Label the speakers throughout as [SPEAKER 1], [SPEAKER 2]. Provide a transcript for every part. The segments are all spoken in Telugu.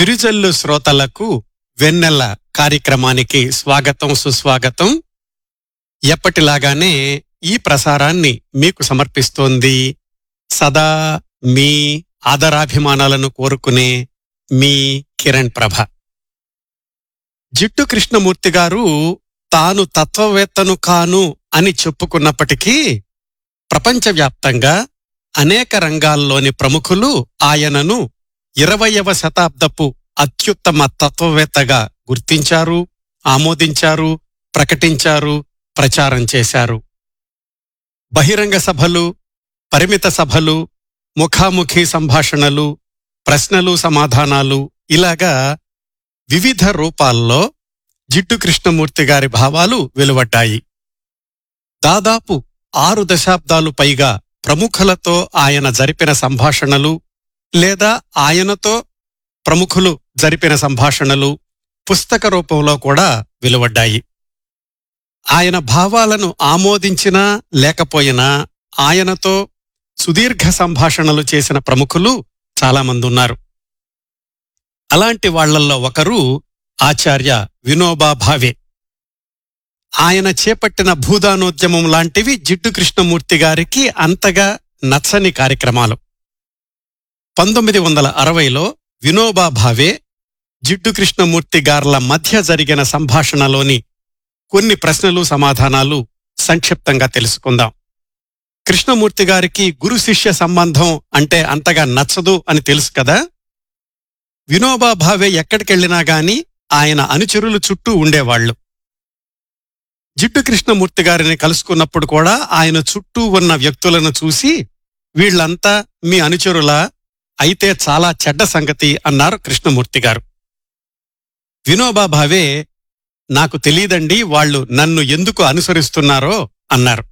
[SPEAKER 1] తిరుజల్లు శ్రోతలకు వెన్నెల కార్యక్రమానికి స్వాగతం సుస్వాగతం ఎప్పటిలాగానే ఈ ప్రసారాన్ని మీకు సమర్పిస్తోంది సదా మీ ఆదరాభిమానాలను కోరుకునే మీ కిరణ్ ప్రభ జిట్టు కృష్ణమూర్తి గారు తాను తత్వవేత్తను కాను అని చెప్పుకున్నప్పటికీ ప్రపంచవ్యాప్తంగా అనేక రంగాల్లోని ప్రముఖులు ఆయనను ఇరవయవ శతాబ్దపు అత్యుత్తమ తత్వవేత్తగా గుర్తించారు ఆమోదించారు ప్రకటించారు ప్రచారం చేశారు బహిరంగ సభలు పరిమిత సభలు ముఖాముఖి సంభాషణలు ప్రశ్నలు సమాధానాలు ఇలాగా వివిధ రూపాల్లో జిడ్డు కృష్ణమూర్తి గారి భావాలు వెలువడ్డాయి దాదాపు ఆరు దశాబ్దాలు పైగా ప్రముఖులతో ఆయన జరిపిన సంభాషణలు లేదా ఆయనతో ప్రముఖులు జరిపిన సంభాషణలు పుస్తక రూపంలో కూడా వెలువడ్డాయి ఆయన భావాలను ఆమోదించినా లేకపోయినా ఆయనతో సుదీర్ఘ సంభాషణలు చేసిన ప్రముఖులు చాలామంది ఉన్నారు అలాంటి వాళ్లల్లో ఒకరు ఆచార్య వినోబా భావే ఆయన చేపట్టిన భూదానోద్యమం లాంటివి జిడ్డు కృష్ణమూర్తి గారికి అంతగా నచ్చని కార్యక్రమాలు పంతొమ్మిది వందల అరవైలో వినోబా భావే జిడ్డు కృష్ణమూర్తి గార్ల మధ్య జరిగిన సంభాషణలోని కొన్ని ప్రశ్నలు సమాధానాలు సంక్షిప్తంగా తెలుసుకుందాం కృష్ణమూర్తి గారికి గురు శిష్య సంబంధం అంటే అంతగా నచ్చదు అని తెలుసు కదా వినోబా భావే ఎక్కడికెళ్లినా గాని ఆయన అనుచరులు చుట్టూ ఉండేవాళ్లు జిడ్డు కృష్ణమూర్తి గారిని కలుసుకున్నప్పుడు కూడా ఆయన చుట్టూ ఉన్న వ్యక్తులను చూసి వీళ్లంతా మీ అనుచరులా అయితే చాలా చెడ్డ సంగతి అన్నారు కృష్ణమూర్తి గారు వినోబా భావే నాకు తెలీదండి వాళ్ళు నన్ను ఎందుకు అనుసరిస్తున్నారో అన్నారు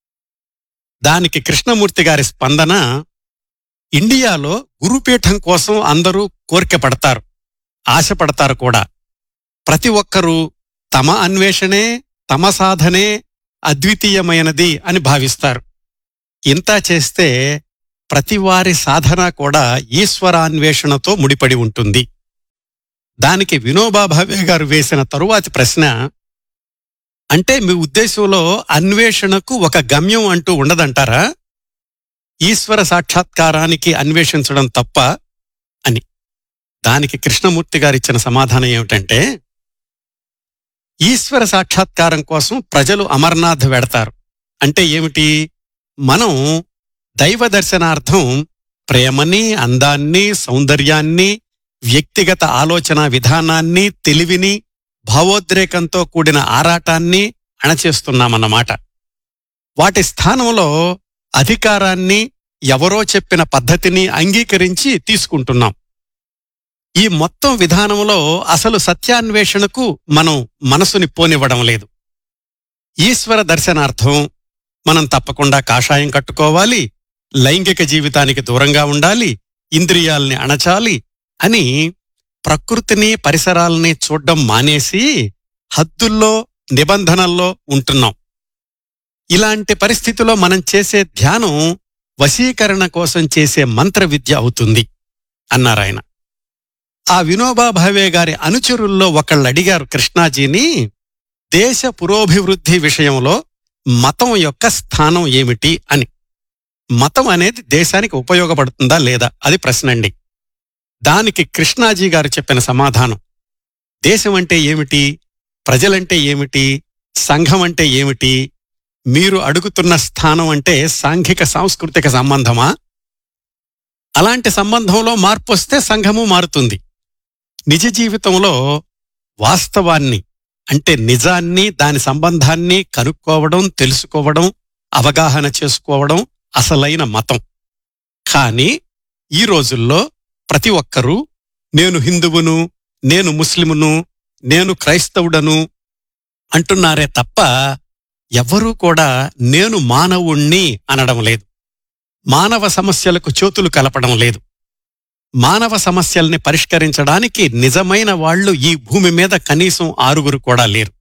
[SPEAKER 1] దానికి కృష్ణమూర్తి గారి స్పందన ఇండియాలో గురుపీఠం కోసం అందరూ కోరిక పడతారు ఆశపడతారు కూడా ప్రతి ఒక్కరూ తమ అన్వేషణే తమ సాధనే అద్వితీయమైనది అని భావిస్తారు ఇంతా చేస్తే ప్రతివారి సాధన కూడా ఈశ్వరాన్వేషణతో ముడిపడి ఉంటుంది దానికి వినోబా భావే గారు వేసిన తరువాతి ప్రశ్న అంటే మీ ఉద్దేశంలో అన్వేషణకు ఒక గమ్యం అంటూ ఉండదంటారా ఈశ్వర సాక్షాత్కారానికి అన్వేషించడం తప్ప అని దానికి కృష్ణమూర్తి గారిచ్చిన సమాధానం ఏమిటంటే ఈశ్వర సాక్షాత్కారం కోసం ప్రజలు అమర్నాథ్ వెడతారు అంటే ఏమిటి మనం దైవ దర్శనార్థం ప్రేమని అందాన్ని సౌందర్యాన్ని వ్యక్తిగత ఆలోచన విధానాన్ని తెలివిని భావోద్రేకంతో కూడిన ఆరాటాన్ని అణచేస్తున్నామన్నమాట వాటి స్థానంలో అధికారాన్ని ఎవరో చెప్పిన పద్ధతిని అంగీకరించి తీసుకుంటున్నాం ఈ మొత్తం విధానంలో అసలు సత్యాన్వేషణకు మనం మనసుని పోనివ్వడం లేదు ఈశ్వర దర్శనార్థం మనం తప్పకుండా కాషాయం కట్టుకోవాలి లైంగిక జీవితానికి దూరంగా ఉండాలి ఇంద్రియాల్ని అణచాలి అని ప్రకృతిని పరిసరాల్ని చూడ్డం మానేసి హద్దుల్లో నిబంధనల్లో ఉంటున్నాం ఇలాంటి పరిస్థితిలో మనం చేసే ధ్యానం వశీకరణ కోసం చేసే మంత్ర విద్య అవుతుంది అన్నారాయన ఆ వినోబా భావే గారి అనుచరుల్లో ఒకళ్ళు అడిగారు కృష్ణాజీని దేశ పురోభివృద్ధి విషయంలో మతం యొక్క స్థానం ఏమిటి అని మతం అనేది దేశానికి ఉపయోగపడుతుందా లేదా అది ప్రశ్న అండి దానికి కృష్ణాజీ గారు చెప్పిన సమాధానం దేశం అంటే ఏమిటి ప్రజలంటే ఏమిటి సంఘం అంటే ఏమిటి మీరు అడుగుతున్న స్థానం అంటే సాంఘిక సాంస్కృతిక సంబంధమా అలాంటి సంబంధంలో మార్పు వస్తే సంఘము మారుతుంది నిజ జీవితంలో వాస్తవాన్ని అంటే నిజాన్ని దాని సంబంధాన్ని కనుక్కోవడం తెలుసుకోవడం అవగాహన చేసుకోవడం అసలైన మతం కానీ ఈ రోజుల్లో ప్రతి ఒక్కరూ నేను హిందువును నేను ముస్లిమును నేను క్రైస్తవుడను అంటున్నారే తప్ప ఎవ్వరూ కూడా నేను మానవుణ్ణి అనడం లేదు మానవ సమస్యలకు చోతులు కలపడం లేదు మానవ సమస్యల్ని పరిష్కరించడానికి నిజమైన వాళ్ళు ఈ భూమి మీద కనీసం ఆరుగురు కూడా లేరు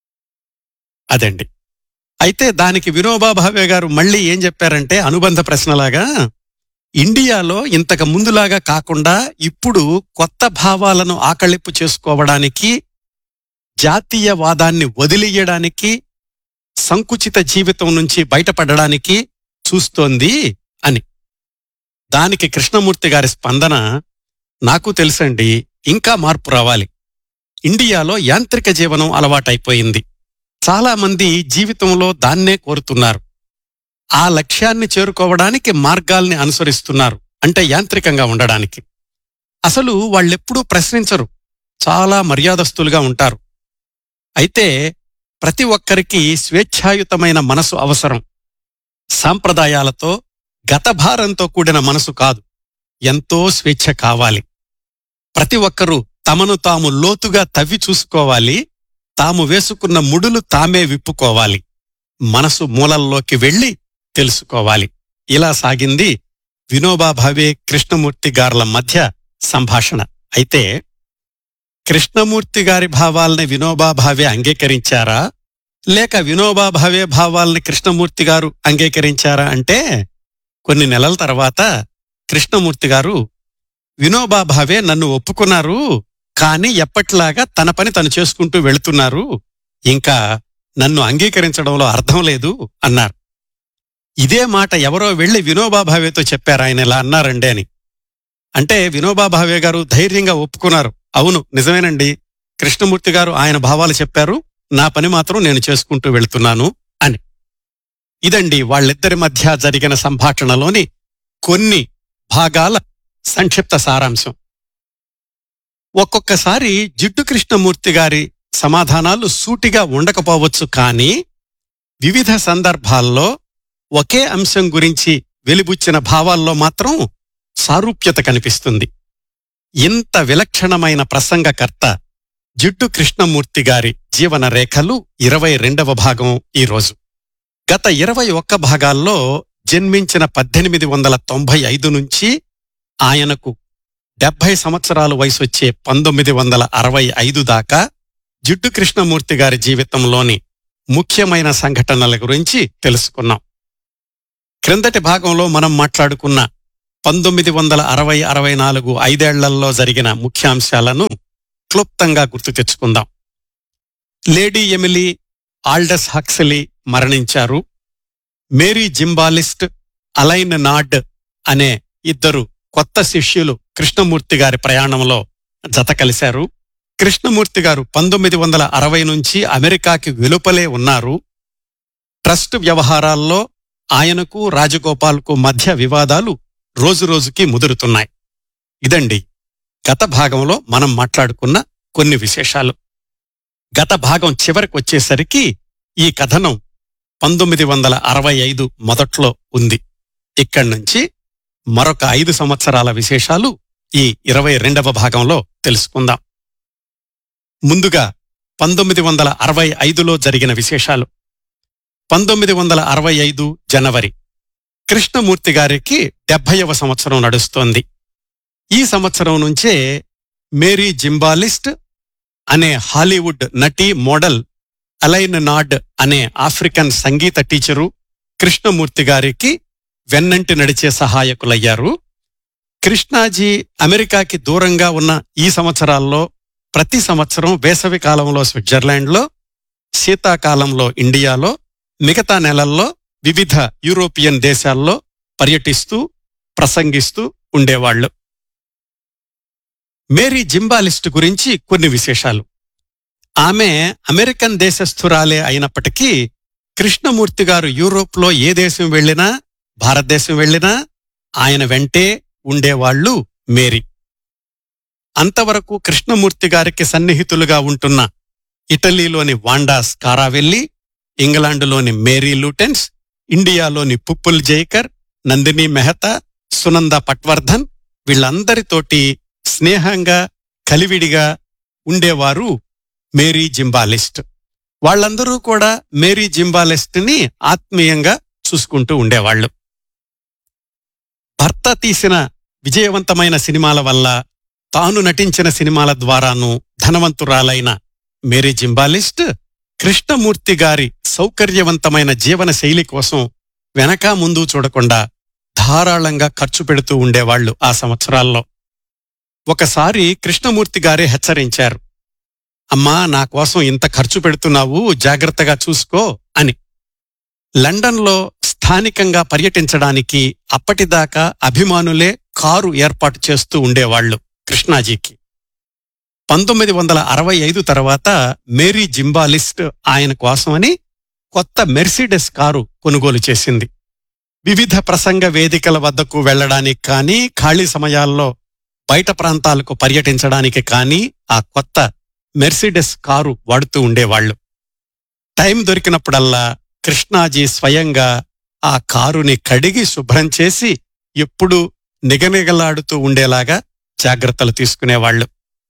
[SPEAKER 1] అదండి అయితే దానికి వినోబా భావే గారు మళ్ళీ ఏం చెప్పారంటే అనుబంధ ప్రశ్నలాగా ఇండియాలో ఇంతకు ముందులాగా కాకుండా ఇప్పుడు కొత్త భావాలను ఆకళింపు చేసుకోవడానికి జాతీయవాదాన్ని వదిలియడానికి సంకుచిత జీవితం నుంచి బయటపడడానికి చూస్తోంది అని దానికి కృష్ణమూర్తి గారి స్పందన నాకు తెలుసండి ఇంకా మార్పు రావాలి ఇండియాలో యాంత్రిక జీవనం అలవాటైపోయింది చాలా మంది జీవితంలో దాన్నే కోరుతున్నారు ఆ లక్ష్యాన్ని చేరుకోవడానికి మార్గాల్ని అనుసరిస్తున్నారు అంటే యాంత్రికంగా ఉండడానికి అసలు వాళ్ళెప్పుడూ ప్రశ్నించరు చాలా మర్యాదస్తులుగా ఉంటారు అయితే ప్రతి ఒక్కరికి స్వేచ్ఛాయుతమైన మనసు అవసరం సాంప్రదాయాలతో గతభారంతో కూడిన మనసు కాదు ఎంతో స్వేచ్ఛ కావాలి ప్రతి ఒక్కరూ తమను తాము లోతుగా తవ్వి చూసుకోవాలి తాము వేసుకున్న ముడులు తామే విప్పుకోవాలి మనసు మూలల్లోకి వెళ్లి తెలుసుకోవాలి ఇలా సాగింది వినోబా భావే కృష్ణమూర్తి గార్ల మధ్య సంభాషణ అయితే కృష్ణమూర్తి గారి భావాల్ని వినోబా భావే అంగీకరించారా లేక వినోబా భావే భావాల్ని కృష్ణమూర్తి గారు అంగీకరించారా అంటే కొన్ని నెలల తర్వాత కృష్ణమూర్తి గారు వినోబా భావే నన్ను ఒప్పుకున్నారు కాని ఎప్పట్లాగా తన పని తను చేసుకుంటూ వెళుతున్నారు ఇంకా నన్ను అంగీకరించడంలో అర్థం లేదు అన్నారు ఇదే మాట ఎవరో వెళ్లి వినోబా భావేతో చెప్పారు ఆయన ఇలా అన్నారండి అని అంటే వినోబా భావే గారు ధైర్యంగా ఒప్పుకున్నారు అవును నిజమేనండి కృష్ణమూర్తి గారు ఆయన భావాలు చెప్పారు నా పని మాత్రం నేను చేసుకుంటూ వెళ్తున్నాను అని ఇదండి వాళ్ళిద్దరి మధ్య జరిగిన సంభాషణలోని కొన్ని భాగాల సంక్షిప్త సారాంశం ఒక్కొక్కసారి జిడ్డు కృష్ణమూర్తి గారి సమాధానాలు సూటిగా ఉండకపోవచ్చు కానీ వివిధ సందర్భాల్లో ఒకే అంశం గురించి వెలిబుచ్చిన భావాల్లో మాత్రం సారూప్యత కనిపిస్తుంది ఇంత విలక్షణమైన ప్రసంగకర్త జిడ్డు కృష్ణమూర్తి గారి జీవన రేఖలు ఇరవై రెండవ భాగం ఈరోజు గత ఇరవై ఒక్క భాగాల్లో జన్మించిన పద్దెనిమిది వందల తొంభై ఐదు నుంచి ఆయనకు డెబ్బై సంవత్సరాలు వయసొచ్చే పంతొమ్మిది వందల అరవై ఐదు దాకా జిడ్డు కృష్ణమూర్తి గారి జీవితంలోని ముఖ్యమైన సంఘటనల గురించి తెలుసుకున్నాం క్రిందటి భాగంలో మనం మాట్లాడుకున్న పంతొమ్మిది వందల అరవై అరవై నాలుగు ఐదేళ్లలో జరిగిన ముఖ్యాంశాలను క్లుప్తంగా గుర్తు తెచ్చుకుందాం లేడీ ఎమిలీ ఆల్డస్ హక్సలీ మరణించారు మేరీ జింబాలిస్ట్ అలైన్ నాడ్ అనే ఇద్దరు కొత్త శిష్యులు కృష్ణమూర్తి గారి ప్రయాణంలో జత కలిశారు కృష్ణమూర్తి గారు పంతొమ్మిది వందల అరవై నుంచి అమెరికాకి వెలుపలే ఉన్నారు ట్రస్ట్ వ్యవహారాల్లో ఆయనకు రాజగోపాల్కు మధ్య వివాదాలు రోజురోజుకి ముదురుతున్నాయి ఇదండి గత భాగంలో మనం మాట్లాడుకున్న కొన్ని విశేషాలు గత భాగం చివరికి వచ్చేసరికి ఈ కథనం పంతొమ్మిది వందల అరవై ఐదు మొదట్లో ఉంది ఇక్కడి నుంచి మరొక ఐదు సంవత్సరాల విశేషాలు ఈ ఇరవై రెండవ భాగంలో తెలుసుకుందాం ముందుగా పంతొమ్మిది వందల అరవై ఐదులో జరిగిన విశేషాలు పంతొమ్మిది వందల అరవై ఐదు జనవరి కృష్ణమూర్తి గారికి డెబ్బైవ సంవత్సరం నడుస్తోంది ఈ సంవత్సరం నుంచే మేరీ జింబాలిస్ట్ అనే హాలీవుడ్ నటి మోడల్ అలైన్ నాడ్ అనే ఆఫ్రికన్ సంగీత టీచరు కృష్ణమూర్తి గారికి వెన్నంటి నడిచే సహాయకులయ్యారు కృష్ణాజీ అమెరికాకి దూరంగా ఉన్న ఈ సంవత్సరాల్లో ప్రతి సంవత్సరం వేసవి కాలంలో స్విట్జర్లాండ్లో శీతాకాలంలో ఇండియాలో మిగతా నెలల్లో వివిధ యూరోపియన్ దేశాల్లో పర్యటిస్తూ ప్రసంగిస్తూ ఉండేవాళ్లు మేరీ జింబాలిస్ట్ గురించి కొన్ని విశేషాలు ఆమె అమెరికన్ దేశస్థురాలే అయినప్పటికీ కృష్ణమూర్తి గారు యూరోప్లో ఏ దేశం వెళ్ళినా భారతదేశం వెళ్ళినా ఆయన వెంటే ఉండేవాళ్లు మేరీ అంతవరకు కృష్ణమూర్తి గారికి సన్నిహితులుగా ఉంటున్న ఇటలీలోని వాండా స్కారావెల్లి ఇంగ్లాండులోని మేరీ లూటెన్స్ ఇండియాలోని పుప్పుల్ జైకర్ నందిని మెహతా సునంద పట్వర్ధన్ వీళ్ళందరితోటి స్నేహంగా కలివిడిగా ఉండేవారు మేరీ జింబాలిస్ట్ వాళ్ళందరూ కూడా మేరీ జింబాలిస్ట్ ని ఆత్మీయంగా చూసుకుంటూ ఉండేవాళ్లు భర్త తీసిన విజయవంతమైన సినిమాల వల్ల తాను నటించిన సినిమాల ద్వారాను ధనవంతురాలైన మేరీ జింబాలిస్ట్ కృష్ణమూర్తి గారి సౌకర్యవంతమైన జీవన శైలి కోసం వెనక ముందు చూడకుండా ధారాళంగా ఖర్చు పెడుతూ ఉండేవాళ్లు ఆ సంవత్సరాల్లో ఒకసారి కృష్ణమూర్తి గారే హెచ్చరించారు అమ్మా నా కోసం ఇంత ఖర్చు పెడుతున్నావు జాగ్రత్తగా చూసుకో అని లండన్లో స్థానికంగా పర్యటించడానికి అప్పటిదాకా అభిమానులే కారు ఏర్పాటు చేస్తూ ఉండేవాళ్లు కృష్ణాజీకి పంతొమ్మిది వందల అరవై ఐదు తర్వాత మేరీ జింబాలిస్ట్ ఆయన కోసమని కొత్త మెర్సిడెస్ కారు కొనుగోలు చేసింది వివిధ ప్రసంగ వేదికల వద్దకు వెళ్లడానికి కానీ ఖాళీ సమయాల్లో బయట ప్రాంతాలకు పర్యటించడానికి కానీ ఆ కొత్త మెర్సిడెస్ కారు వాడుతూ ఉండేవాళ్లు టైం దొరికినప్పుడల్లా కృష్ణాజీ స్వయంగా ఆ కారుని కడిగి శుభ్రం చేసి ఎప్పుడూ నిగనిగలాడుతూ ఉండేలాగా జాగ్రత్తలు తీసుకునేవాళ్లు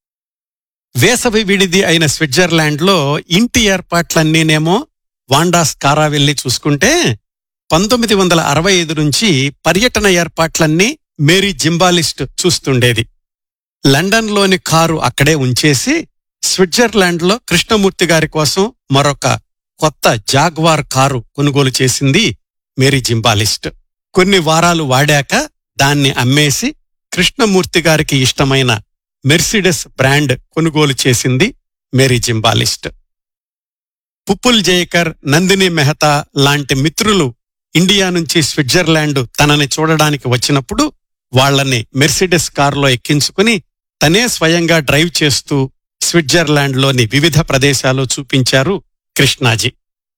[SPEAKER 1] వేసవి విడిది అయిన స్విట్జర్లాండ్లో ఇంటి ఏర్పాట్లన్నీనేమో వాండాస్ కారా వెళ్లి చూసుకుంటే పంతొమ్మిది వందల అరవై ఐదు నుంచి పర్యటన ఏర్పాట్లన్నీ మేరీ జింబాలిస్ట్ చూస్తుండేది లండన్లోని కారు అక్కడే ఉంచేసి స్విట్జర్లాండ్లో కృష్ణమూర్తి గారి కోసం మరొక కొత్త జాగ్వార్ కారు కొనుగోలు చేసింది మేరీ జింబాలిస్ట్ కొన్ని వారాలు వాడాక దాన్ని అమ్మేసి కృష్ణమూర్తి గారికి ఇష్టమైన మెర్సిడెస్ బ్రాండ్ కొనుగోలు చేసింది మేరీ జింబాలిస్ట్ పుప్పుల్ జయకర్ నందిని మెహతా లాంటి మిత్రులు ఇండియా నుంచి స్విట్జర్లాండ్ తనని చూడడానికి వచ్చినప్పుడు వాళ్ళని మెర్సిడెస్ కారులో ఎక్కించుకుని తనే స్వయంగా డ్రైవ్ చేస్తూ స్విట్జర్లాండ్లోని వివిధ ప్రదేశాలు చూపించారు కృష్ణాజీ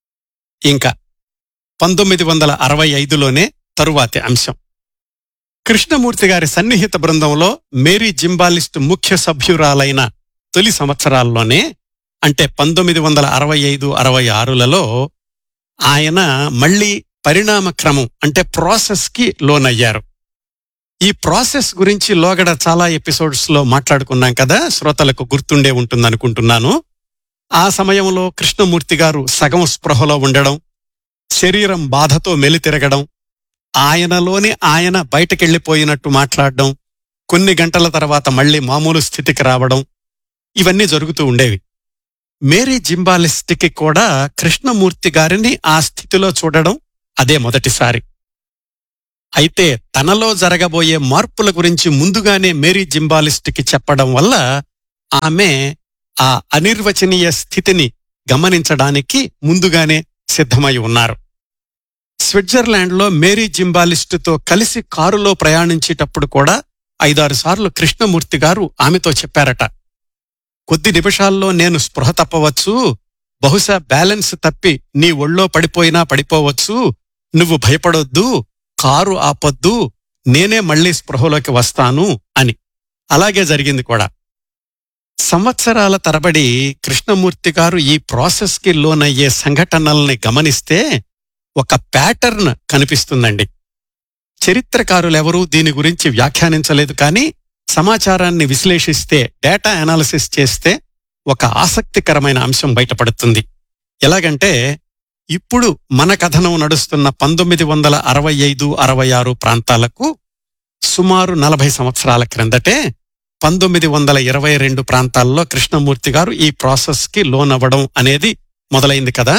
[SPEAKER 1] ఇంకా పంతొమ్మిది వందల అరవై ఐదులోనే తరువాతి అంశం కృష్ణమూర్తి గారి సన్నిహిత బృందంలో మేరీ జింబాలిస్ట్ ముఖ్య సభ్యురాలైన తొలి సంవత్సరాల్లోనే అంటే పంతొమ్మిది వందల అరవై ఐదు అరవై ఆరులలో ఆయన మళ్లీ పరిణామ క్రమం అంటే ప్రాసెస్కి లోనయ్యారు ఈ ప్రాసెస్ గురించి లోగడ చాలా ఎపిసోడ్స్ లో మాట్లాడుకున్నాం కదా శ్రోతలకు గుర్తుండే ఉంటుందనుకుంటున్నాను ఆ సమయంలో కృష్ణమూర్తి గారు సగం స్పృహలో ఉండడం శరీరం బాధతో మెలితిరగడం ఆయనలోని ఆయన బయటకెళ్లిపోయినట్టు మాట్లాడడం కొన్ని గంటల తర్వాత మళ్లీ మామూలు స్థితికి రావడం ఇవన్నీ జరుగుతూ ఉండేవి మేరీ జింబాలిస్ట్కి కూడా కృష్ణమూర్తి గారిని ఆ స్థితిలో చూడడం అదే మొదటిసారి అయితే తనలో జరగబోయే మార్పుల గురించి ముందుగానే మేరీ జింబాలిస్ట్కి చెప్పడం వల్ల ఆమె ఆ అనిర్వచనీయ స్థితిని గమనించడానికి ముందుగానే సిద్ధమై ఉన్నారు స్విట్జర్లాండ్లో మేరీ జింబాలిస్టుతో కలిసి కారులో ప్రయాణించేటప్పుడు కూడా ఐదారు సార్లు కృష్ణమూర్తి గారు ఆమెతో చెప్పారట కొద్ది నిమిషాల్లో నేను స్పృహ తప్పవచ్చు బహుశా బ్యాలెన్స్ తప్పి నీ ఒళ్ళో పడిపోయినా పడిపోవచ్చు నువ్వు భయపడొద్దు కారు ఆపొద్దు నేనే మళ్లీ స్పృహలోకి వస్తాను అని అలాగే జరిగింది కూడా సంవత్సరాల తరబడి కృష్ణమూర్తి గారు ఈ ప్రాసెస్కి లోనయ్యే సంఘటనల్ని గమనిస్తే ఒక ప్యాటర్న్ కనిపిస్తుందండి చరిత్రకారులెవరూ దీని గురించి వ్యాఖ్యానించలేదు కానీ సమాచారాన్ని విశ్లేషిస్తే డేటా అనాలిసిస్ చేస్తే ఒక ఆసక్తికరమైన అంశం బయటపడుతుంది ఎలాగంటే ఇప్పుడు మన కథనం నడుస్తున్న పంతొమ్మిది వందల అరవై ఐదు అరవై ఆరు ప్రాంతాలకు సుమారు నలభై సంవత్సరాల క్రిందటే పంతొమ్మిది వందల ఇరవై రెండు ప్రాంతాల్లో కృష్ణమూర్తి గారు ఈ ప్రాసెస్కి లోనవ్వడం అనేది మొదలైంది కదా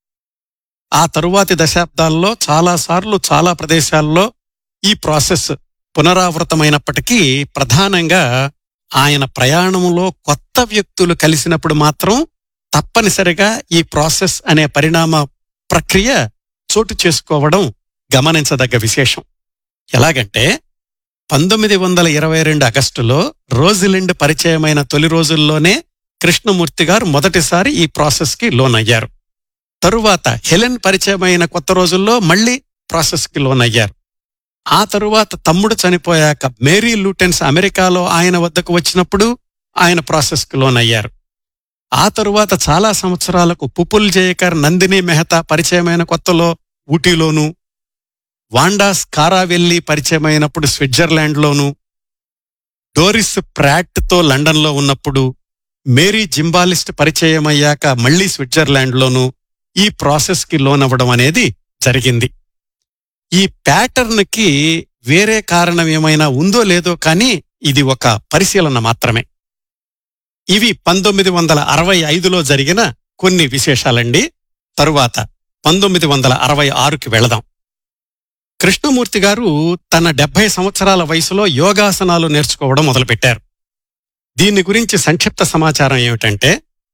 [SPEAKER 1] ఆ తరువాతి దశాబ్దాల్లో చాలాసార్లు చాలా ప్రదేశాల్లో ఈ ప్రాసెస్ పునరావృతమైనప్పటికీ ప్రధానంగా ఆయన ప్రయాణంలో కొత్త వ్యక్తులు కలిసినప్పుడు మాత్రం తప్పనిసరిగా ఈ ప్రాసెస్ అనే పరిణామ ప్రక్రియ చోటు చేసుకోవడం గమనించదగ్గ విశేషం ఎలాగంటే పంతొమ్మిది వందల ఇరవై రెండు ఆగస్టులో రోజిలిండ్ పరిచయమైన తొలి రోజుల్లోనే కృష్ణమూర్తి గారు మొదటిసారి ఈ ప్రాసెస్కి లోనయ్యారు తరువాత హెలెన్ పరిచయమైన కొత్త రోజుల్లో మళ్లీ ప్రాసెస్కి లోనయ్యారు ఆ తరువాత తమ్ముడు చనిపోయాక మేరీ లూటెన్స్ అమెరికాలో ఆయన వద్దకు వచ్చినప్పుడు ఆయన ప్రాసెస్కి లోనయ్యారు ఆ తరువాత చాలా సంవత్సరాలకు పుపుల్ జయకర్ నందిని మెహతా పరిచయమైన కొత్తలో ఊటీలోనూ వాండాస్ కారావెల్లి పరిచయమైనప్పుడు స్విట్జర్లాండ్లోనూ డోరిస్ ప్రాట్తో లండన్లో ఉన్నప్పుడు మేరీ జింబాలిస్ట్ పరిచయమయ్యాక మళ్లీ స్విట్జర్లాండ్లోనూ ఈ ప్రాసెస్కి లోనవ్వడం అనేది జరిగింది ఈ ప్యాటర్న్కి వేరే కారణం ఏమైనా ఉందో లేదో కానీ ఇది ఒక పరిశీలన మాత్రమే ఇవి పంతొమ్మిది వందల అరవై ఐదులో జరిగిన కొన్ని విశేషాలండి తరువాత పంతొమ్మిది వందల అరవై ఆరుకి వెళదాం కృష్ణమూర్తి గారు తన డెబ్బై సంవత్సరాల వయసులో యోగాసనాలు నేర్చుకోవడం మొదలుపెట్టారు దీని గురించి సంక్షిప్త సమాచారం ఏమిటంటే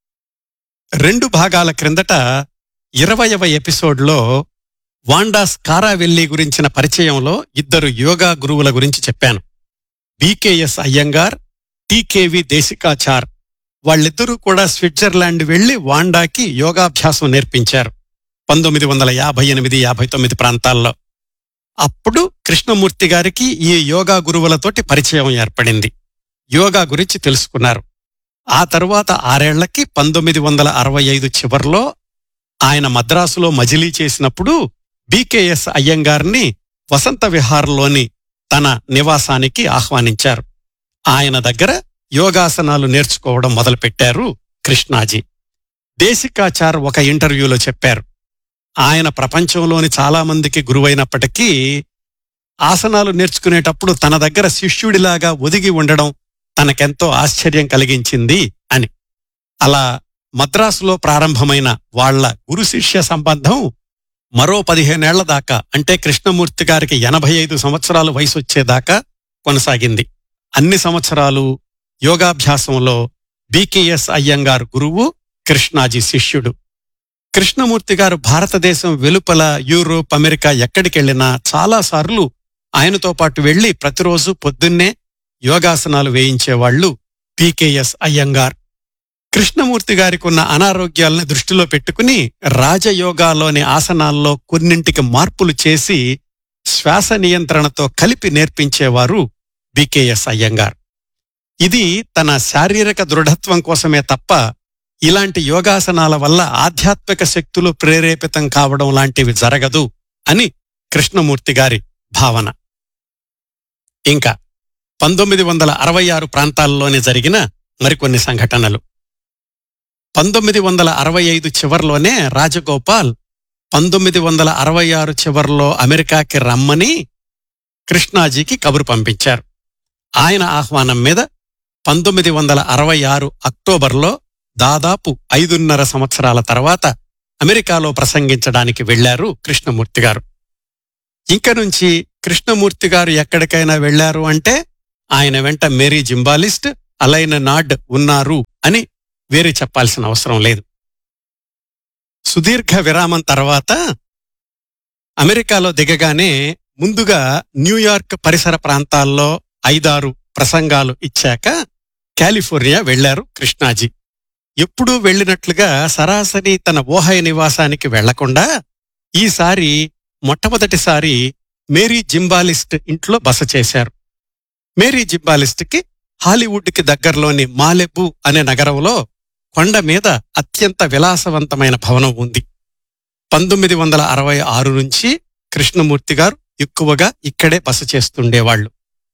[SPEAKER 1] రెండు భాగాల క్రిందట ఇరవయవ ఎపిసోడ్లో వాండా స్కారావెల్లి గురించిన పరిచయంలో ఇద్దరు యోగా గురువుల గురించి చెప్పాను బీకేఎస్ అయ్యంగార్ టీకేవి దేశికాచార్ వాళ్ళిద్దరూ కూడా స్విట్జర్లాండ్ వెళ్లి వాండాకి యోగాభ్యాసం నేర్పించారు పంతొమ్మిది వందల యాభై ఎనిమిది యాభై తొమ్మిది ప్రాంతాల్లో అప్పుడు కృష్ణమూర్తి గారికి ఈ యోగా గురువులతోటి పరిచయం ఏర్పడింది యోగా గురించి తెలుసుకున్నారు ఆ తరువాత ఆరేళ్లకి పంతొమ్మిది వందల అరవై ఐదు చివర్లో ఆయన మద్రాసులో మజిలీ చేసినప్పుడు బీకేఎస్ అయ్యంగార్ని వసంత విహార్లోని తన నివాసానికి ఆహ్వానించారు ఆయన దగ్గర యోగాసనాలు నేర్చుకోవడం మొదలుపెట్టారు కృష్ణాజీ దేశికాచార్ ఒక ఇంటర్వ్యూలో చెప్పారు ఆయన ప్రపంచంలోని చాలా మందికి గురువైనప్పటికీ ఆసనాలు నేర్చుకునేటప్పుడు తన దగ్గర శిష్యుడిలాగా ఒదిగి ఉండడం తనకెంతో ఆశ్చర్యం కలిగించింది అని అలా మద్రాసులో ప్రారంభమైన వాళ్ల గురు శిష్య సంబంధం మరో పదిహేనేళ్ల దాకా అంటే కృష్ణమూర్తి గారికి ఎనభై ఐదు సంవత్సరాలు వయసు వచ్చేదాకా కొనసాగింది అన్ని సంవత్సరాలు యోగాభ్యాసంలో బీకేఎస్ అయ్యంగార్ గురువు కృష్ణాజీ శిష్యుడు కృష్ణమూర్తి గారు భారతదేశం వెలుపల యూరోప్ అమెరికా ఎక్కడికెళ్లినా చాలాసార్లు ఆయనతో పాటు వెళ్లి ప్రతిరోజు పొద్దున్నే యోగాసనాలు వేయించేవాళ్లు పీకేఎస్ అయ్యంగార్ కృష్ణమూర్తి గారికి ఉన్న అనారోగ్యాలను దృష్టిలో పెట్టుకుని రాజయోగాలోని ఆసనాల్లో కొన్నింటికి మార్పులు చేసి శ్వాస నియంత్రణతో కలిపి నేర్పించేవారు బీకేఎస్ అయ్యంగార్ ఇది తన శారీరక దృఢత్వం కోసమే తప్ప ఇలాంటి యోగాసనాల వల్ల ఆధ్యాత్మిక శక్తులు ప్రేరేపితం కావడం లాంటివి జరగదు అని కృష్ణమూర్తి గారి భావన ఇంకా పంతొమ్మిది వందల అరవై ఆరు ప్రాంతాల్లోనే జరిగిన మరికొన్ని సంఘటనలు పంతొమ్మిది వందల అరవై ఐదు చివర్లోనే రాజగోపాల్ పంతొమ్మిది వందల అరవై ఆరు చివర్లో అమెరికాకి రమ్మని కృష్ణాజీకి కబురు పంపించారు ఆయన ఆహ్వానం మీద పంతొమ్మిది వందల అరవై ఆరు అక్టోబర్లో దాదాపు ఐదున్నర సంవత్సరాల తర్వాత అమెరికాలో ప్రసంగించడానికి వెళ్లారు కృష్ణమూర్తి గారు ఇంక నుంచి కృష్ణమూర్తి గారు ఎక్కడికైనా వెళ్లారు అంటే ఆయన వెంట మేరీ జింబాలిస్ట్ అలైన నాడ్ ఉన్నారు అని వేరే చెప్పాల్సిన అవసరం లేదు సుదీర్ఘ విరామం తర్వాత అమెరికాలో దిగగానే ముందుగా న్యూయార్క్ పరిసర ప్రాంతాల్లో ఐదారు ప్రసంగాలు ఇచ్చాక కాలిఫోర్నియా వెళ్లారు కృష్ణాజీ ఎప్పుడూ వెళ్ళినట్లుగా సరాసరి తన ఓహయ నివాసానికి వెళ్లకుండా ఈసారి మొట్టమొదటిసారి మేరీ జింబాలిస్ట్ ఇంట్లో బస చేశారు మేరీ జింబాలిస్ట్కి హాలీవుడ్కి దగ్గరలోని మాలెబు అనే నగరంలో కొండ మీద అత్యంత విలాసవంతమైన భవనం ఉంది పంతొమ్మిది వందల అరవై ఆరు నుంచి కృష్ణమూర్తి గారు ఎక్కువగా ఇక్కడే బస చేస్తుండేవాళ్లు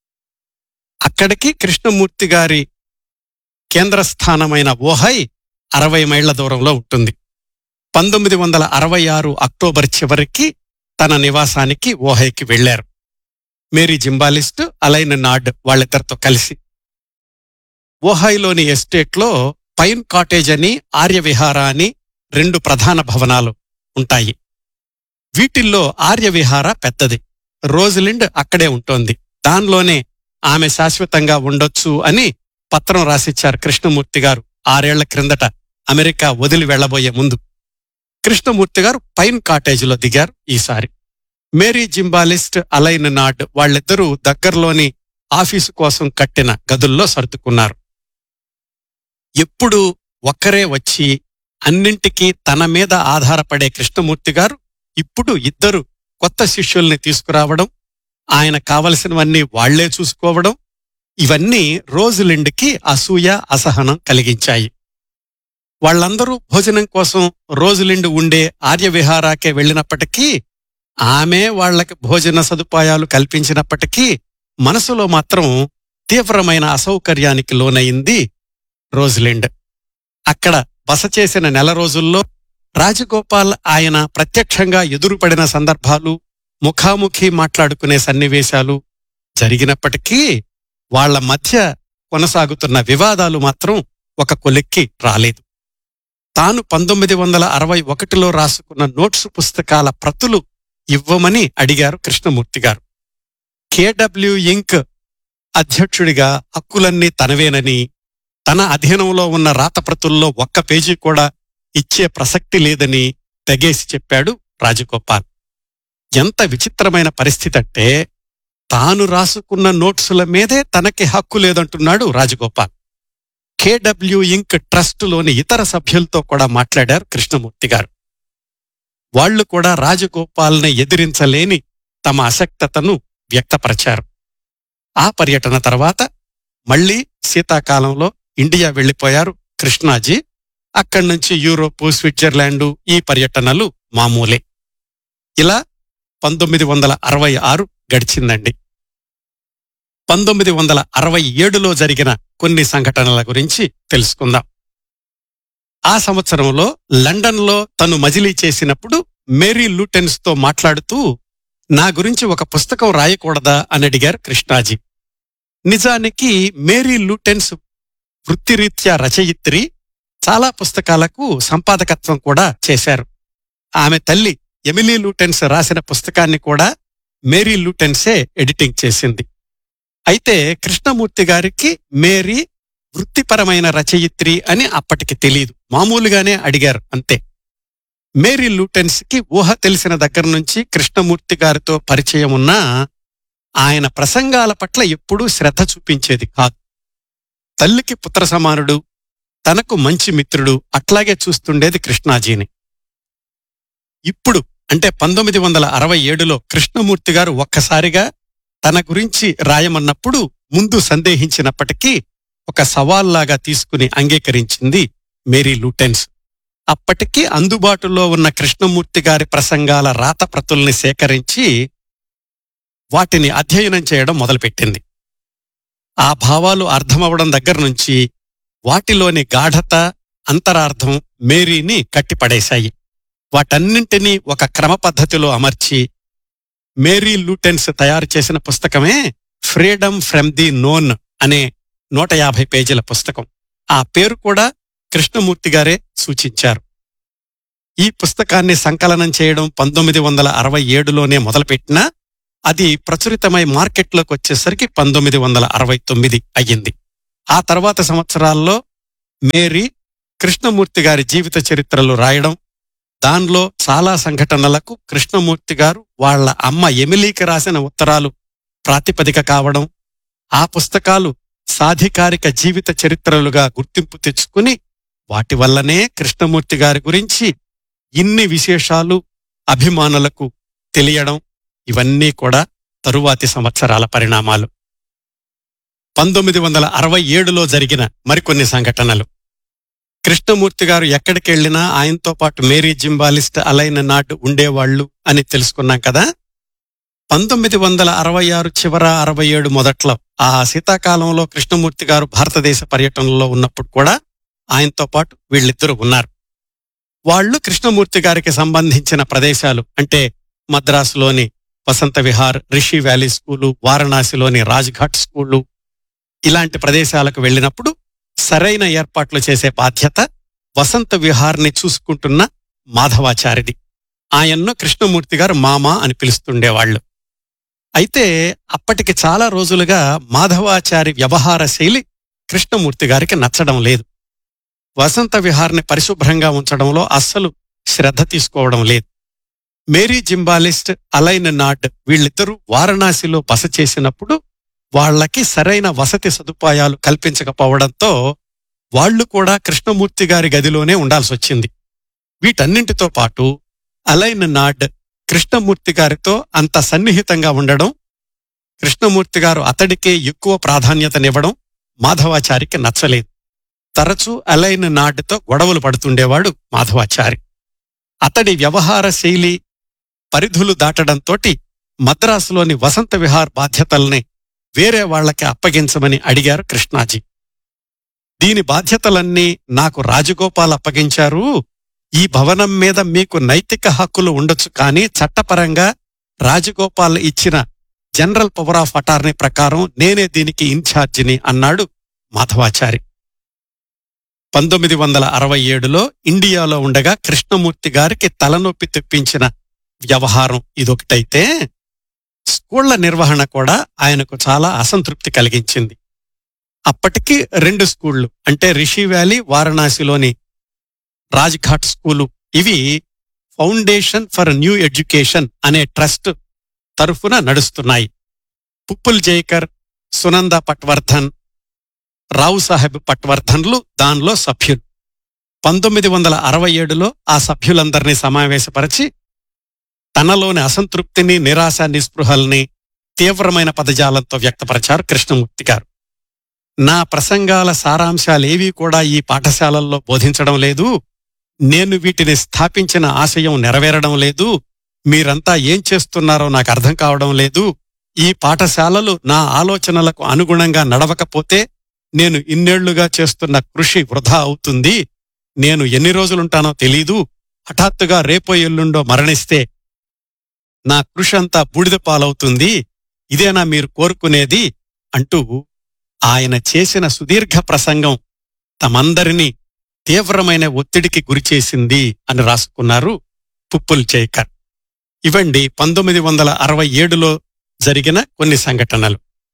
[SPEAKER 1] అక్కడికి కృష్ణమూర్తి గారి కేంద్రస్థానమైన ఓహై అరవై మైళ్ల దూరంలో ఉంటుంది పంతొమ్మిది వందల అరవై ఆరు అక్టోబర్ చివరికి తన నివాసానికి ఓహైకి వెళ్లారు మేరీ జింబాలిస్ట్ అలైన్ నాడ్ వాళ్ళిద్దరితో కలిసి ఓహాయిలోని ఎస్టేట్లో పైన్ కాటేజ్ అని ఆర్యవిహార అని రెండు ప్రధాన భవనాలు ఉంటాయి వీటిల్లో ఆర్యవిహార పెద్దది రోజలిండ్ అక్కడే ఉంటోంది దానిలోనే ఆమె శాశ్వతంగా ఉండొచ్చు అని పత్రం రాసిచ్చారు కృష్ణమూర్తి గారు ఆరేళ్ల క్రిందట అమెరికా వదిలి వెళ్లబోయే ముందు కృష్ణమూర్తి గారు పైన్ కాటేజీలో దిగారు ఈసారి మేరీ జింబాలిస్ట్ అలైన్ నాడ్ వాళ్ళిద్దరూ దగ్గరలోని ఆఫీసు కోసం కట్టిన గదుల్లో సర్దుకున్నారు ఎప్పుడు ఒక్కరే వచ్చి అన్నింటికీ తన మీద ఆధారపడే కృష్ణమూర్తి గారు ఇప్పుడు ఇద్దరు కొత్త శిష్యుల్ని తీసుకురావడం ఆయన కావలసినవన్నీ వాళ్లే చూసుకోవడం ఇవన్నీ రోజులిండికి అసూయ అసహనం కలిగించాయి వాళ్ళందరూ భోజనం కోసం రోజులిండి ఉండే ఆర్యవిహారాకే వెళ్ళినప్పటికీ ఆమె వాళ్లకి భోజన సదుపాయాలు కల్పించినప్పటికీ మనసులో మాత్రం తీవ్రమైన అసౌకర్యానికి లోనయింది రోజలిండ్ అక్కడ బస చేసిన నెల రోజుల్లో రాజగోపాల్ ఆయన ప్రత్యక్షంగా ఎదురుపడిన సందర్భాలు ముఖాముఖి మాట్లాడుకునే సన్నివేశాలు జరిగినప్పటికీ వాళ్ల మధ్య కొనసాగుతున్న వివాదాలు మాత్రం ఒక కొలిక్కి రాలేదు తాను పంతొమ్మిది వందల అరవై ఒకటిలో రాసుకున్న నోట్స్ పుస్తకాల ప్రతులు ఇవ్వమని అడిగారు కృష్ణమూర్తి గారు కేడబ్ల్యూ ఇంక్ అధ్యక్షుడిగా హక్కులన్నీ తనవేనని తన అధీనంలో ఉన్న రాతప్రతుల్లో ఒక్క పేజీ కూడా ఇచ్చే ప్రసక్తి లేదని తెగేసి చెప్పాడు రాజగోపాల్ ఎంత విచిత్రమైన పరిస్థితి అంటే తాను రాసుకున్న నోట్సుల మీదే తనకి హక్కు లేదంటున్నాడు రాజగోపాల్ కేడబ్ల్యూ ఇంక్ ట్రస్టులోని ఇతర సభ్యులతో కూడా మాట్లాడారు కృష్ణమూర్తి గారు వాళ్లు కూడా రాజగోపాల్ని ఎదిరించలేని తమ అసక్తతను వ్యక్తపరిచారు ఆ పర్యటన తర్వాత మళ్లీ శీతాకాలంలో ఇండియా వెళ్లిపోయారు కృష్ణాజీ అక్కడి నుంచి యూరోపు స్విట్జర్లాండు ఈ పర్యటనలు మామూలే ఇలా పంతొమ్మిది వందల అరవై ఆరు గడిచిందండి పంతొమ్మిది వందల అరవై ఏడులో జరిగిన కొన్ని సంఘటనల గురించి తెలుసుకుందాం ఆ సంవత్సరంలో లండన్లో తను మజిలీ చేసినప్పుడు మేరీ లూటెన్స్ తో మాట్లాడుతూ నా గురించి ఒక పుస్తకం రాయకూడదా అని అడిగారు కృష్ణాజీ నిజానికి మేరీ లూటెన్స్ వృత్తిరీత్యా రచయిత్రి చాలా పుస్తకాలకు సంపాదకత్వం కూడా చేశారు ఆమె తల్లి ఎమిలీ లూటెన్స్ రాసిన పుస్తకాన్ని కూడా మేరీ లూటెన్సే ఎడిటింగ్ చేసింది అయితే కృష్ణమూర్తి గారికి మేరీ వృత్తిపరమైన రచయిత్రి అని అప్పటికి తెలియదు మామూలుగానే అడిగారు అంతే మేరీ లూటెన్స్ కి ఊహ తెలిసిన దగ్గర నుంచి కృష్ణమూర్తి గారితో పరిచయం ఉన్నా ఆయన ప్రసంగాల పట్ల ఎప్పుడూ శ్రద్ధ చూపించేది కాదు తల్లికి పుత్ర సమానుడు తనకు మంచి మిత్రుడు అట్లాగే చూస్తుండేది కృష్ణాజీని ఇప్పుడు అంటే పంతొమ్మిది వందల అరవై ఏడులో కృష్ణమూర్తి గారు ఒక్కసారిగా తన గురించి రాయమన్నప్పుడు ముందు సందేహించినప్పటికీ ఒక సవాల్లాగా తీసుకుని అంగీకరించింది మేరీ లూటెన్స్ అప్పటికి అందుబాటులో ఉన్న కృష్ణమూర్తి గారి ప్రసంగాల రాతప్రతుల్ని సేకరించి వాటిని అధ్యయనం చేయడం మొదలుపెట్టింది ఆ భావాలు అర్థమవడం దగ్గర నుంచి వాటిలోని గాఢత అంతరార్థం మేరీని కట్టిపడేశాయి వాటన్నింటినీ ఒక క్రమ పద్ధతిలో అమర్చి మేరీ లూటెన్స్ తయారు చేసిన పుస్తకమే ఫ్రీడమ్ ఫ్రమ్ ది నోన్ అనే నూట యాభై పేజీల పుస్తకం ఆ పేరు కూడా కృష్ణమూర్తి గారే సూచించారు ఈ పుస్తకాన్ని సంకలనం చేయడం పంతొమ్మిది వందల అరవై ఏడులోనే మొదలుపెట్టినా అది ప్రచురితమై మార్కెట్లోకి వచ్చేసరికి పంతొమ్మిది వందల అరవై తొమ్మిది అయ్యింది ఆ తర్వాత సంవత్సరాల్లో మేరీ కృష్ణమూర్తి గారి జీవిత చరిత్రలు రాయడం దానిలో చాలా సంఘటనలకు కృష్ణమూర్తి గారు వాళ్ళ అమ్మ ఎమిలీకి రాసిన ఉత్తరాలు ప్రాతిపదిక కావడం ఆ పుస్తకాలు సాధికారిక జీవిత చరిత్రలుగా గుర్తింపు తెచ్చుకుని వాటి వల్లనే కృష్ణమూర్తి గారి గురించి ఇన్ని విశేషాలు అభిమానులకు తెలియడం ఇవన్నీ కూడా తరువాతి సంవత్సరాల పరిణామాలు పంతొమ్మిది వందల అరవై ఏడులో జరిగిన మరికొన్ని సంఘటనలు కృష్ణమూర్తి గారు ఎక్కడికెళ్లినా ఆయనతో పాటు మేరీ జింబాలిస్ట్ అలైన నాడు ఉండేవాళ్లు అని తెలుసుకున్నాం కదా పంతొమ్మిది వందల అరవై ఆరు చివర అరవై ఏడు మొదట్లో ఆ శీతాకాలంలో కృష్ణమూర్తి గారు భారతదేశ పర్యటనలో ఉన్నప్పుడు కూడా ఆయనతో పాటు వీళ్ళిద్దరూ ఉన్నారు వాళ్ళు కృష్ణమూర్తి గారికి సంబంధించిన ప్రదేశాలు అంటే మద్రాసులోని వసంత విహార్ రిషి వ్యాలీ స్కూలు వారణాసిలోని రాజ్ఘాట్ స్కూలు ఇలాంటి ప్రదేశాలకు వెళ్ళినప్పుడు సరైన ఏర్పాట్లు చేసే బాధ్యత వసంత విహార్ని చూసుకుంటున్న మాధవాచారిది ఆయన్ను కృష్ణమూర్తి గారు మామ అని పిలుస్తుండేవాళ్లు అయితే అప్పటికి చాలా రోజులుగా మాధవాచారి వ్యవహార శైలి కృష్ణమూర్తి గారికి నచ్చడం లేదు వసంత విహార్ని పరిశుభ్రంగా ఉంచడంలో అస్సలు శ్రద్ధ తీసుకోవడం లేదు మేరీ జింబాలిస్ట్ అలైన్ నాడ్ వీళ్ళిద్దరూ వారణాసిలో బస చేసినప్పుడు వాళ్లకి సరైన వసతి సదుపాయాలు కల్పించకపోవడంతో వాళ్లు కూడా కృష్ణమూర్తి గారి గదిలోనే ఉండాల్సొచ్చింది వీటన్నింటితో పాటు అలైన్ నాడ్ కృష్ణమూర్తి గారితో అంత సన్నిహితంగా ఉండడం కృష్ణమూర్తి గారు అతడికే ఎక్కువ ప్రాధాన్యతనివ్వడం మాధవాచారికి నచ్చలేదు తరచూ అలైన్ నాడ్తో గొడవలు పడుతుండేవాడు మాధవాచారి అతడి వ్యవహార శైలి పరిధులు దాటడంతోటి మద్రాసులోని వసంత విహార్ బాధ్యతల్ని వేరే వాళ్లకి అప్పగించమని అడిగారు కృష్ణాజీ దీని బాధ్యతలన్నీ నాకు రాజగోపాల్ అప్పగించారు ఈ భవనం మీద మీకు నైతిక హక్కులు ఉండొచ్చు కానీ చట్టపరంగా రాజగోపాల్ ఇచ్చిన జనరల్ పవర్ ఆఫ్ అటార్నీ ప్రకారం నేనే దీనికి ఇన్ఛార్జిని అన్నాడు మాధవాచారి పంతొమ్మిది వందల అరవై ఏడులో ఇండియాలో ఉండగా కృష్ణమూర్తి గారికి తలనొప్పి తెప్పించిన వ్యవహారం ఇదొకటైతే స్కూళ్ల నిర్వహణ కూడా ఆయనకు చాలా అసంతృప్తి కలిగించింది అప్పటికి రెండు స్కూళ్లు అంటే రిషి వ్యాలీ వారణాసిలోని రాజ్ఘాట్ స్కూలు ఇవి ఫౌండేషన్ ఫర్ న్యూ ఎడ్యుకేషన్ అనే ట్రస్ట్ తరఫున నడుస్తున్నాయి పుప్పుల్ జైకర్ సునంద పట్వర్ధన్ రావు సాహెబ్ పట్వర్ధన్లు దానిలో సభ్యులు పంతొమ్మిది వందల అరవై ఏడులో ఆ సభ్యులందరినీ సమావేశపరిచి తనలోని అసంతృప్తిని నిరాశ నిస్పృహల్ని తీవ్రమైన పదజాలంతో వ్యక్తపరిచారు కృష్ణమూర్తి గారు నా ప్రసంగాల సారాంశాలేవీ కూడా ఈ పాఠశాలల్లో బోధించడం లేదు నేను వీటిని స్థాపించిన ఆశయం నెరవేరడం లేదు మీరంతా ఏం చేస్తున్నారో నాకు అర్థం కావడం లేదు ఈ పాఠశాలలు నా ఆలోచనలకు అనుగుణంగా నడవకపోతే నేను ఇన్నేళ్లుగా చేస్తున్న కృషి వృధా అవుతుంది నేను ఎన్ని రోజులుంటానో తెలీదు హఠాత్తుగా రేపో ఎల్లుండో మరణిస్తే నా కృషి అంతా బూడిద పాలవుతుంది ఇదేనా మీరు కోరుకునేది అంటూ ఆయన చేసిన సుదీర్ఘ ప్రసంగం తమందరినీ తీవ్రమైన ఒత్తిడికి గురిచేసింది అని రాసుకున్నారు పుప్పుల్ చేకర్ ఇవండి పంతొమ్మిది వందల అరవై ఏడులో జరిగిన కొన్ని సంఘటనలు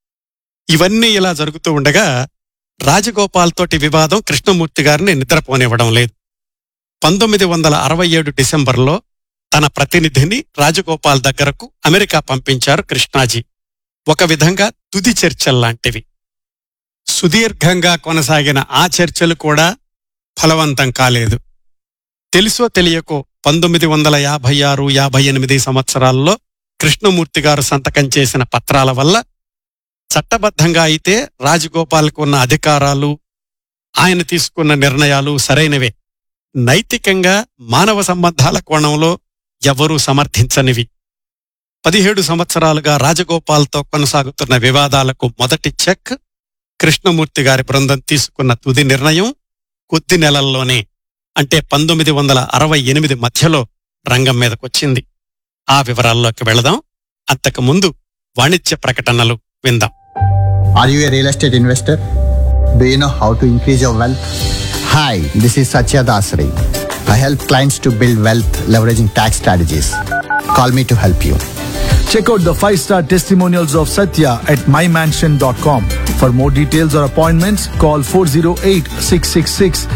[SPEAKER 1] ఇవన్నీ ఇలా జరుగుతూ ఉండగా రాజగోపాల్ తోటి వివాదం కృష్ణమూర్తి గారిని నిద్రపోనివ్వడం లేదు పంతొమ్మిది వందల అరవై ఏడు డిసెంబర్లో తన ప్రతినిధిని రాజగోపాల్ దగ్గరకు అమెరికా పంపించారు కృష్ణాజీ ఒక విధంగా తుది చర్చల్లాంటివి సుదీర్ఘంగా కొనసాగిన ఆ చర్చలు కూడా ఫలవంతం కాలేదు తెలుసో తెలియకో పంతొమ్మిది వందల యాభై ఆరు యాభై ఎనిమిది సంవత్సరాల్లో కృష్ణమూర్తి గారు సంతకం చేసిన పత్రాల వల్ల చట్టబద్ధంగా అయితే రాజగోపాల్కు ఉన్న అధికారాలు ఆయన తీసుకున్న నిర్ణయాలు సరైనవే నైతికంగా మానవ సంబంధాల కోణంలో ఎవరూ సమర్థించనివి పదిహేడు సంవత్సరాలుగా రాజగోపాల్తో కొనసాగుతున్న వివాదాలకు మొదటి చెక్ కృష్ణమూర్తి గారి బృందం తీసుకున్న తుది నిర్ణయం కొద్ది నెలల్లోనే అంటే పంతొమ్మిది వందల అరవై ఎనిమిది మధ్యలో రంగం మీదకొచ్చింది ఆ వివరాల్లోకి వెళదాం అంతకు ముందు వాణిజ్య ప్రకటనలు విందాం
[SPEAKER 2] Are you a real estate investor? Do you know how to increase your wealth? Hi, this is Satya Dasari. I help clients to build wealth leveraging tax strategies. Call me to help you.
[SPEAKER 3] Check out the 5-star testimonials of Satya at mymansion.com. For more details or appointments, call 408 666